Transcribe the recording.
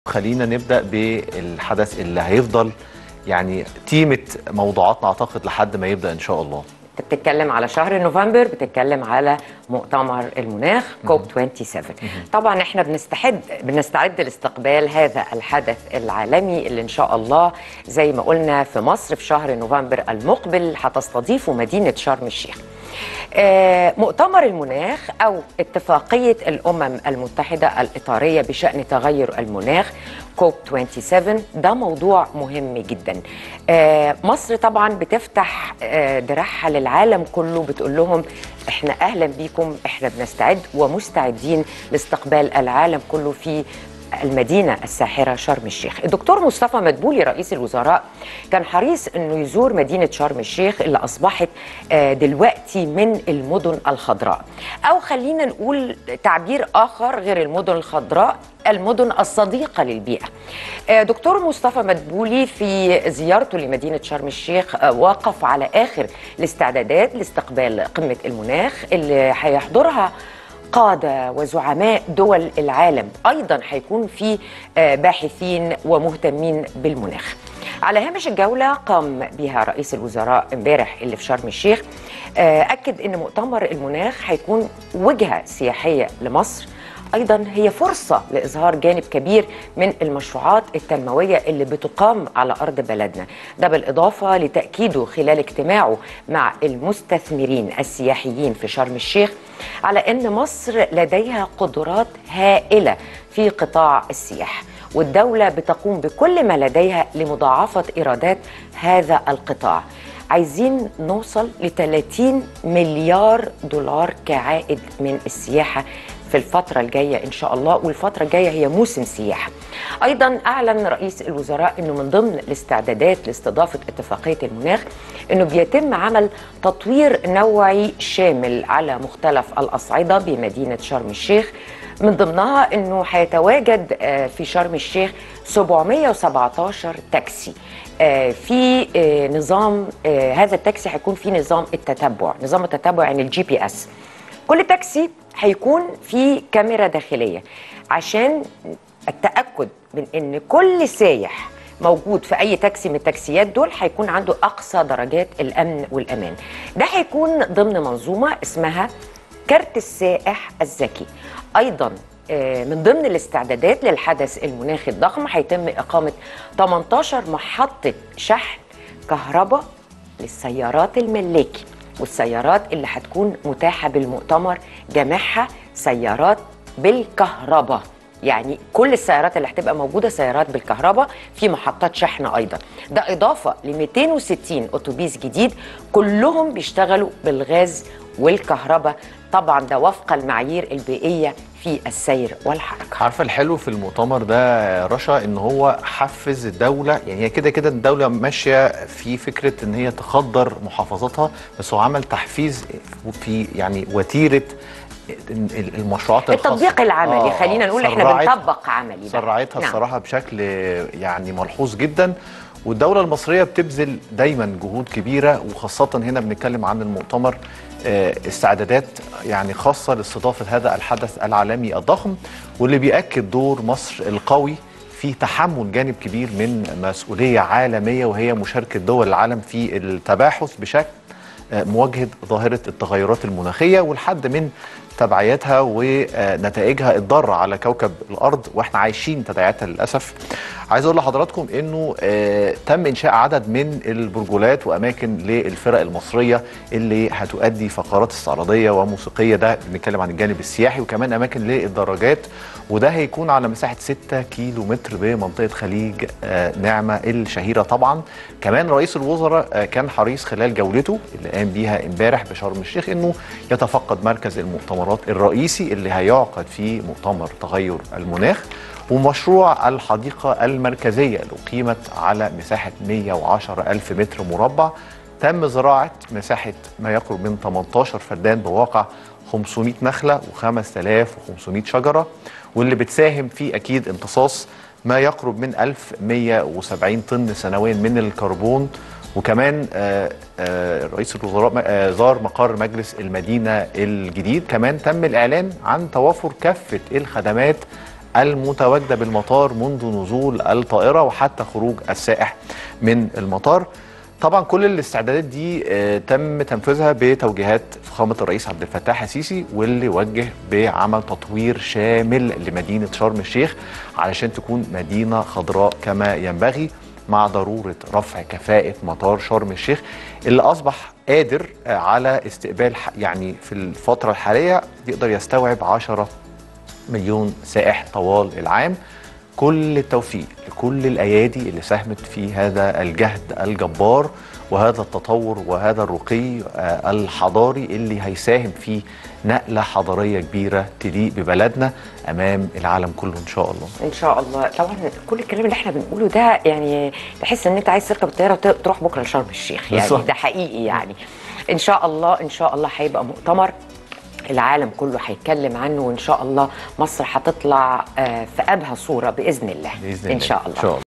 خلينا نبدا بالحدث اللي هيفضل يعني تيمه موضوعاتنا اعتقد لحد ما يبدا ان شاء الله انت بتتكلم على شهر نوفمبر بتتكلم على مؤتمر المناخ كوب 27 طبعا احنا بنستعد بنستعد لاستقبال هذا الحدث العالمي اللي ان شاء الله زي ما قلنا في مصر في شهر نوفمبر المقبل هتستضيفه مدينه شرم الشيخ آه، مؤتمر المناخ او اتفاقيه الامم المتحده الاطاريه بشان تغير المناخ كوب 27 ده موضوع مهم جدا آه، مصر طبعا بتفتح آه، دراعها للعالم كله بتقول لهم احنا اهلا بيكم احنا بنستعد ومستعدين لاستقبال العالم كله في المدينة الساحرة شرم الشيخ الدكتور مصطفى مدبولي رئيس الوزراء كان حريص أنه يزور مدينة شرم الشيخ اللي أصبحت آه، دلوقتي من المدن الخضراء أو خلينا نقول تعبير آخر غير المدن الخضراء المدن الصديقة للبيئة آه، دكتور مصطفى مدبولي في زيارته لمدينة شرم الشيخ آه، وقف على آخر الاستعدادات لاستقبال قمة المناخ اللي هيحضرها قادة وزعماء دول العالم أيضا هيكون في آه، باحثين ومهتمين بالمناخ على هامش الجولة قام بها رئيس الوزراء امبارح اللي في شرم الشيخ آه، أكد أن مؤتمر المناخ هيكون وجهة سياحية لمصر ايضا هي فرصه لاظهار جانب كبير من المشروعات التنمويه اللي بتقام على ارض بلدنا ده بالاضافه لتاكيده خلال اجتماعه مع المستثمرين السياحيين في شرم الشيخ على ان مصر لديها قدرات هائله في قطاع السياحه والدوله بتقوم بكل ما لديها لمضاعفه ايرادات هذا القطاع عايزين نوصل ل 30 مليار دولار كعائد من السياحه في الفترة الجاية إن شاء الله والفترة الجاية هي موسم سياحة أيضا أعلن رئيس الوزراء أنه من ضمن الاستعدادات لاستضافة اتفاقية المناخ أنه بيتم عمل تطوير نوعي شامل على مختلف الأصعدة بمدينة شرم الشيخ من ضمنها أنه هيتواجد آه، في شرم الشيخ 717 تاكسي آه، في آه، نظام آه، هذا التاكسي هيكون في نظام التتبع نظام التتبع يعني الجي بي اس كل تاكسي هيكون فيه كاميرا داخليه عشان التاكد من ان كل سايح موجود في اي تاكسي من التاكسيات دول هيكون عنده اقصى درجات الامن والامان ده هيكون ضمن منظومه اسمها كارت السائح الذكي ايضا آه، من ضمن الاستعدادات للحدث المناخي الضخم هيتم اقامه 18 محطه شحن كهرباء للسيارات الملاكي والسيارات اللي هتكون متاحه بالمؤتمر جميعها سيارات بالكهرباء يعني كل السيارات اللي هتبقى موجوده سيارات بالكهرباء في محطات شحن ايضا ده اضافه ل 260 اتوبيس جديد كلهم بيشتغلوا بالغاز والكهرباء طبعا ده وفق المعايير البيئيه في السير والحركه عارفه الحلو في المؤتمر ده يا رشا ان هو حفز الدوله يعني هي كده كده الدوله ماشيه في فكره ان هي تخدر محافظاتها بس هو عمل تحفيز في يعني وتيره المشروعات الخاصه التطبيق العملي آه، خلينا نقول احنا سرعت- بنطبق عملي بقى. سرعتها نعم. الصراحه بشكل يعني ملحوظ جدا والدوله المصريه بتبذل دايما جهود كبيره وخاصه هنا بنتكلم عن المؤتمر آه، استعدادات يعني خاصه لاستضافه هذا الحدث العالمي الضخم واللي بيأكد دور مصر القوي في تحمل جانب كبير من مسؤوليه عالميه وهي مشاركه دول العالم في التباحث بشكل آه، مواجهه ظاهره التغيرات المناخيه والحد من تبعياتها ونتائجها الضاره على كوكب الارض واحنا عايشين تداعياتها للاسف. عايز اقول لحضراتكم انه آه، تم انشاء عدد من البرجولات واماكن للفرق المصريه اللي هتؤدي فقرات استعراضيه وموسيقيه ده بنتكلم عن الجانب السياحي وكمان اماكن للدراجات وده هيكون على مساحه 6 كيلو متر بمنطقه خليج آه، نعمه الشهيره طبعا. كمان رئيس الوزراء آه، كان حريص خلال جولته اللي قام بيها امبارح بشرم الشيخ انه يتفقد مركز المؤتمرات الرئيسي اللي هيعقد فيه مؤتمر تغير المناخ ومشروع الحديقة المركزية اللي أقيمت على مساحة 110 ألف متر مربع تم زراعة مساحة ما يقرب من 18 فدان بواقع 500 نخلة و5500 شجرة واللي بتساهم في أكيد امتصاص ما يقرب من 1170 طن سنويا من الكربون وكمان آه، آه، رئيس الوزراء آه، زار مقر مجلس المدينة الجديد كمان تم الإعلان عن توافر كافة الخدمات المتواجده بالمطار منذ نزول الطائره وحتى خروج السائح من المطار طبعا كل الاستعدادات دي آه، تم تنفيذها بتوجيهات فخامه الرئيس عبد الفتاح السيسي واللي وجه بعمل تطوير شامل لمدينه شرم الشيخ علشان تكون مدينه خضراء كما ينبغي مع ضروره رفع كفاءه مطار شرم الشيخ اللي اصبح قادر آه، على استقبال ح- يعني في الفتره الحاليه يقدر يستوعب 10 مليون سائح طوال العام كل التوفيق لكل الايادي اللي ساهمت في هذا الجهد الجبار وهذا التطور وهذا الرقي آه، الحضاري اللي هيساهم في نقله حضاريه كبيره تليق ببلدنا امام العالم كله ان شاء الله ان شاء الله طبعا كل الكلام اللي احنا بنقوله ده يعني تحس ان انت عايز تركب الطياره وت- تروح بكره لشرم الشيخ يعني بالظبط. ده حقيقي يعني ان شاء الله ان شاء الله هيبقى مؤتمر العالم كله هيتكلم عنه وان شاء الله مصر هتطلع آه، في ابهى صوره باذن الله باذن ان الله شاء الله ان شاء الله